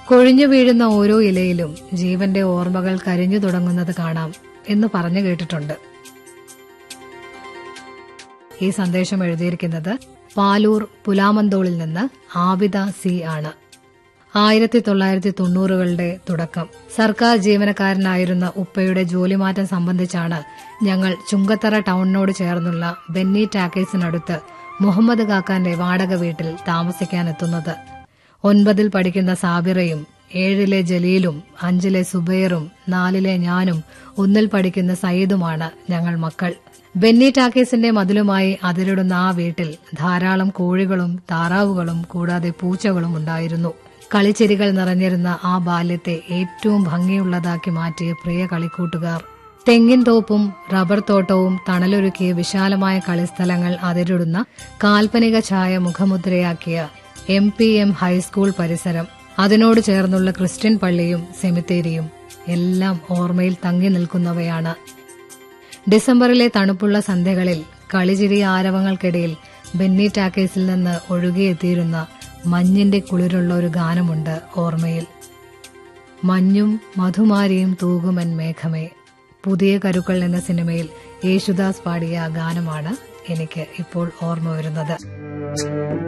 കൊഴിഞ്ഞു വീഴുന്ന ഓരോ ഇലയിലും ജീവന്റെ ഓർമ്മകൾ കരിഞ്ഞു തുടങ്ങുന്നത് കാണാം എന്ന് പറഞ്ഞു കേട്ടിട്ടുണ്ട് ഈ സന്ദേശം എഴുതിയിരിക്കുന്നത് പാലൂർ പുലാമന്തോളിൽ നിന്ന് ആബിദ സി ആണ് ആയിരത്തി തൊള്ളായിരത്തി തൊണ്ണൂറുകളുടെ തുടക്കം സർക്കാർ ജീവനക്കാരനായിരുന്ന ഉപ്പയുടെ ജോലിമാറ്റം സംബന്ധിച്ചാണ് ഞങ്ങൾ ചുങ്കത്തറ ടൗണിനോട് ചേർന്നുള്ള ബെന്നി ടാക്കേഴ്സിനടുത്ത് മുഹമ്മദ് കാക്കാന്റെ വാടക വീട്ടിൽ താമസിക്കാനെത്തുന്നത് ഒൻപതിൽ പഠിക്കുന്ന സാബിറയും ഏഴിലെ ജലീലും അഞ്ചിലെ സുബൈറും നാലിലെ ഞാനും ഒന്നിൽ പഠിക്കുന്ന സയ്യിദുമാണ് ഞങ്ങൾ മക്കൾ ബെന്നി ടാക്കേസിന്റെ മതിലുമായി അതിരിടുന്ന ആ വീട്ടിൽ ധാരാളം കോഴികളും താറാവുകളും കൂടാതെ പൂച്ചകളും ഉണ്ടായിരുന്നു കളിച്ചിരികൾ നിറഞ്ഞിരുന്ന ആ ബാല്യത്തെ ഏറ്റവും ഭംഗിയുള്ളതാക്കി മാറ്റിയ പ്രിയ കളിക്കൂട്ടുകാർ തെങ്ങിൻ തോപ്പും റബ്ബർ തോട്ടവും തണലൊരുക്കിയ വിശാലമായ കളിസ്ഥലങ്ങൾ അതിരിടുന്ന കാൽപ്പനിക ഛായ മുഖമുദ്രയാക്കിയ എം പി എം ഹൈസ്കൂൾ പരിസരം അതിനോട് ചേർന്നുള്ള ക്രിസ്ത്യൻ പള്ളിയും സെമിത്തേരിയും എല്ലാം ഓർമ്മയിൽ തങ്ങി നിൽക്കുന്നവയാണ് ഡിസംബറിലെ തണുപ്പുള്ള സന്ധ്യകളിൽ കളിചിരി ആരവങ്ങൾക്കിടയിൽ ബെന്നി ടാക്കേസിൽ നിന്ന് ഒഴുകിയെത്തിയിരുന്ന മഞ്ഞിന്റെ കുളിരുള്ള ഒരു ഗാനമുണ്ട് ഓർമ്മയിൽ മഞ്ഞും മധുമാരിയും തൂകുമൻ മേഘമേ പുതിയ കരുക്കൾ എന്ന സിനിമയിൽ യേശുദാസ് പാടിയ ആ ഗാനമാണ് എനിക്ക് ഇപ്പോൾ ഓർമ്മ വരുന്നത്